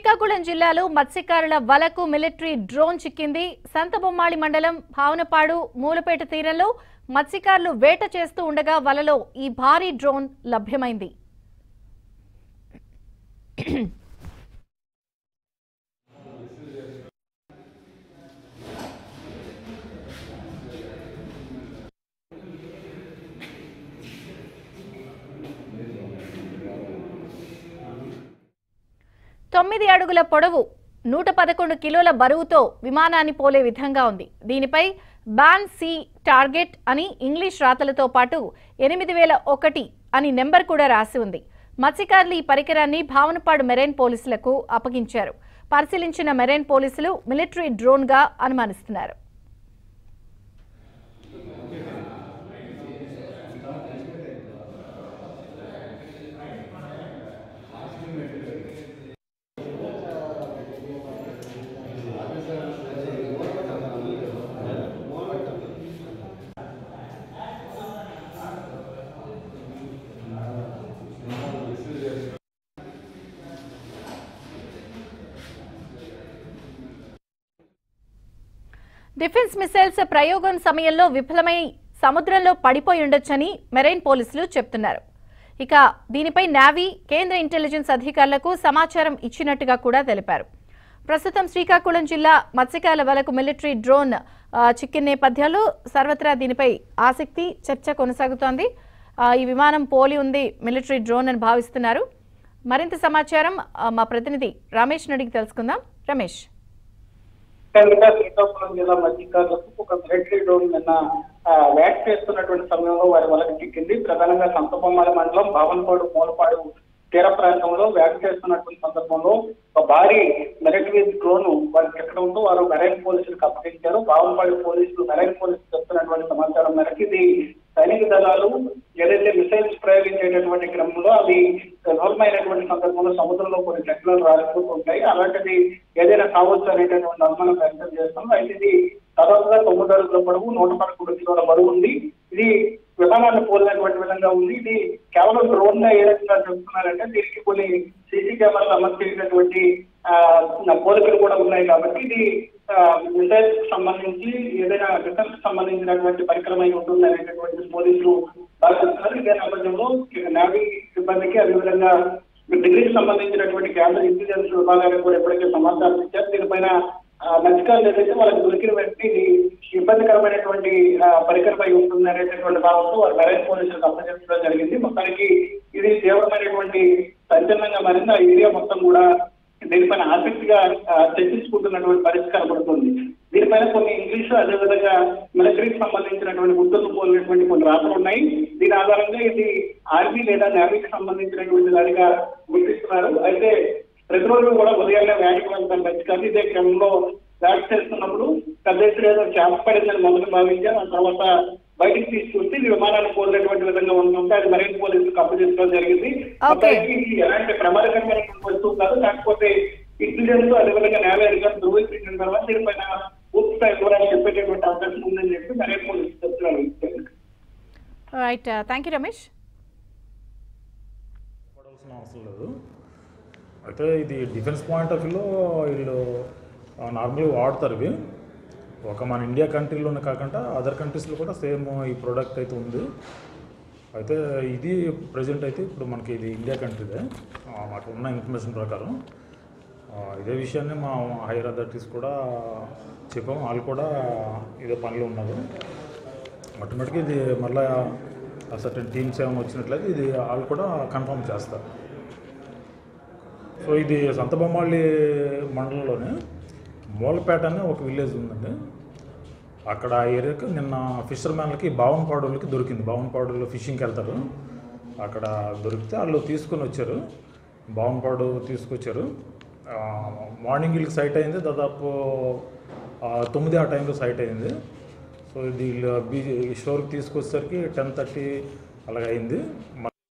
శ్రీకాకుళం జిల్లాలో మత్స్యకారుల వలకు military drone చిక్కింది సంతబొమ్మాళి మండలం భావనపాడు మూలపేట తీరంలో మత్స్యకారులు వేట చేస్తూ ఉండగా వలలో ఈ భారీ డ్రోన్ లభ్యమైంది తొమ్మిది అడుగుల పొడవు నూట పదకొండు కిలోల బరువుతో విమానాన్ని పోలే విధంగా ఉంది దీనిపై బ్యాన్ సి టార్గెట్ అని ఇంగ్లీష్ రాతలతో పాటు ఎనిమిది వేల ఒకటి అని నెంబర్ కూడా రాసి ఉంది మత్స్యకారులు ఈ పరికరాన్ని భావనపాడు మెరైన్ పోలీసులకు అప్పగించారు పరిశీలించిన మెరైన్ పోలీసులు మిలిటరీ డ్రోన్గా అనుమానిస్తున్నారు డిఫెన్స్ మిసైల్స్ ప్రయోగం సమయంలో విఫలమై సముద్రంలో పడిపోయి ఉండొచ్చని మెరైన్ పోలీసులు చెప్తున్నారు ఇక దీనిపై నావీ కేంద్ర ఇంటెలిజెన్స్ అధికారులకు సమాచారం ఇచ్చినట్టుగా కూడా తెలిపారు ప్రస్తుతం శ్రీకాకుళం జిల్లా మత్స్యకారుల వలకు మిలిటరీ డ్రోన్ ఆ, చిక్కిన నేపథ్యంలో సర్వత్రా దీనిపై ఆసక్తి చర్చ కొనసాగుతోంది ఆ, ఈ విమానం పోలి ఉంది మిలిటరీ డ్రోన్ అని భావిస్తున్నారు మరింత సమాచారం ఆ, మా ప్రతినిధి రమేష్ నడికి తెలుసుకుందాం రమేష్ ముఖ్యంగా శ్రీకాకుళం జిల్లా మత్స్యకారులకు ఒక మిలిటరీ డ్రోన్ నిన్న ఆ, వేట చేస్తున్నటువంటి సమయంలో వారి వలకు చిక్కింది ప్రధానంగా సంతబొమ్మాలి మండలం భావనపాడు మూలపాడు తీర ప్రాంతంలో వేట చేస్తున్నటువంటి సందర్భంలో ఒక భారీ మిలిటరీ డ్రోన్ వారికి ఎక్కడంతో వారు మెరైన్ పోలీసులకు అప్పగించారు భావనపాడు పోలీసులు మెరైన్ పోలీసులు చెప్తున్నటువంటి సమాచారం మేరకు ఇది సైనిక దళాలు ఏదైతే మిసైల్స్ ప్రయోగించేటటువంటి క్రమంలో అవి విఫలమైనటువంటి సందర్భంలో సముద్రంలో కొన్ని ఘటనలు రాలిపోతుంటాయి అలాంటిది ఏదైనా కావచ్చు అనేటటువంటి అనుమానం వ్యక్తం చేస్తాం అయితే ఇది దాదాపుగా తొమ్మిది అడుగుల పొడవు నూట పదకొండు కిలోల బరువు ఉంది ఇది విమానాన్ని పోలినటువంటి విధంగా ఉంది ఇది కేవలం డ్రోన్ గా ఏ రకంగా చెప్తున్నారంటే దీనికి కొన్ని సీసీ కెమెరాలు అమర్చేటటువంటి ఆ, పోలికలు కూడా ఉన్నాయి కాబట్టి ఇది మిసైల్ కి సంబంధించి ఏదైనా డిఫెన్స్ సంబంధించినటువంటి పరికరమై ఉంటుంది అనేటటువంటి పోలీసులు భావిస్తున్నారు ఇదే నేపథ్యంలో నావీ సిబ్బందికి అదేవిధంగా డిగ్రీకి సంబంధించినటువంటి కేంద్ర ఇంటెలిజెన్స్ విభాగానికి కూడా ఇప్పటికే సమాచారం ఇచ్చారు దీనిపైన ఆ, మత్స్యకారులు ఏదైతే వాళ్ళకి దొరికిన వెంటనే ఇది ఇబ్బందికరమైనటువంటి ఆ, పరికరమై ఉంటుంది అనేటటువంటి భావంతో వారు మెరైన్ పోలీసులకు అప్పగించడం జరిగింది మొత్తానికి ఇది తీవ్రమైనటువంటి సంచలనంగా మారింది ఆ ఏరియా మొత్తం కూడా దీనిపైన ఆసక్తిగా ఆ, చర్చించుకుంటున్నటువంటి పరిస్థితి కనబడుతుంది దీనిపైన కొన్ని ఇంగ్లీష్ అదేవిధంగా మిలిటరీకి సంబంధించినటువంటి గుర్తులు పోలినటువంటి కొన్ని రాతలు ఉన్నాయి దీని ఆధారంగా ఇది ఆర్మీ లేదా నేవీకి సంబంధించినటువంటి దానిగా గుర్తిస్తున్నారు అయితే ప్రతిరోజు కూడా ఉదయాన్నే వేటకు వెళ్తాం ఖచ్చితంగా ఇదే క్రమంలో వేట చేస్తున్నప్పుడు పెద్ద ఎత్తున ఏదో చేప పడిందని మొదలు భావించారు ఆ తర్వాత బయటికి తీసుకొచ్చి ఇది విమానాన్ని పోలినటువంటి విధంగా ఉంటుంటే అది మరైన్ పోలీసులకు అప్పగించడం జరిగింది Okay. మొత్తానికి ఇది ఎలాంటి ప్రమాదకరమైనటువంటి వస్తువు కాదు కాకపోతే ఇంటెలిజెన్స్ అదేవిధంగా నేల అధికారులు ధృవీకరించిన తర్వాత దీనిపైన పూర్తి స్థాయి కూడా చెప్పేటటువంటి అవకాశం ఉందని చెప్పి మరైన్ పోలీసులు చెప్తున్నారు రైట్ థ్యాంక్ యూ రమేష్ పడాల్సిన అవసరం లేదు అయితే ఇది డిఫెన్స్ పాయింట్ ఆఫ్ వ్యూలో వీళ్ళు నార్మల్గా వాడతారు ఇవి ఒక మన ఇండియా కంట్రీలోనే కాకుండా అదర్ కంట్రీస్లో కూడా సేమ్ ఈ ప్రోడక్ట్ అయితే ఉంది అయితే ఇది ప్రజెంట్ అయితే ఇప్పుడు మనకి ఇది ఇండియా కంట్రీదే ఆ, మాకు ఉన్న ఇన్ఫర్మేషన్ ప్రకారం ఆ, ఇదే విషయాన్ని మా హైయర్ అథారిటీస్ కూడా చెప్పాము వాళ్ళు కూడా ఇదే పనిలో ఉన్నారు ఆటోమేటిక్గా ఇది మళ్ళీ సర్టన్ టీమ్స్ ఏమైనా వచ్చినట్లయితే ఇది వాళ్ళు కూడా కన్ఫర్మ్ చేస్తారు సో ఇది సంతబొమ్మాళి మండలంలోనే మూలపేట అనే ఒక విలేజ్ ఉందండి అక్కడ ఆ ఏరియాకి నిన్న ఫిషర్మ్యాన్లకి బావనపాడులకి దొరికింది బావనపాడులో ఫిషింగ్కి వెళ్తారు అక్కడ దొరికితే వాళ్ళు తీసుకొని వచ్చారు బావనపాడు తీసుకొచ్చారు ఆ, మార్నింగ్ వీళ్ళకి సైట్ అయింది దాదాపు ఆ, తొమ్మిది ఆ టైంలో సైట్ అయింది సో ఇది వీళ్ళు బీ షోర్కి తీసుకొచ్చేసరికి టెన్ థర్టీ అలాగ అయింది